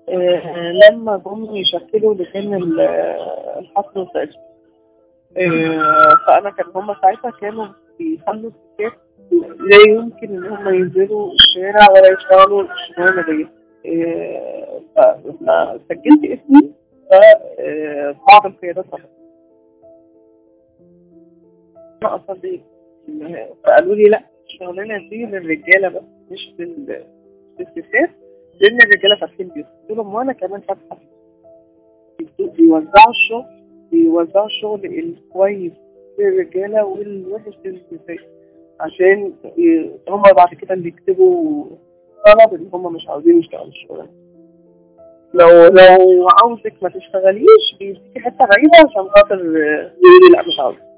آه، لما جم يشكلوا لجان ال- الحصر والتأجيل آه، فأنا كان هم ساعتها كانوا بيخلوا الستات لا يمكن إن هم ينزلوا الشارع ولا يشتغلوا الشغلانة دي آه، فلما سجلت اسمي فبعض القيادات رفضت. أنا أصلا دي فقالوا لي لا الشغلانة دي للرجالة بس مش لل- للستات لأن الرجالة فاتحين بيوت قلت لهم وأنا كمان فاتحة بيوت. بيوزعوا الشغل بيوزعوا الشغل الكويس للرجالة والوحش للنساء عشان ي- هم بعد كده اللي يكتبوا طلب ان هم مش عاوزين يشتغلوا الشغل لو لو عاوزك ما تشتغليش بيديكي حته بعيده عشان خاطر آه، يقولي لا مش عاوز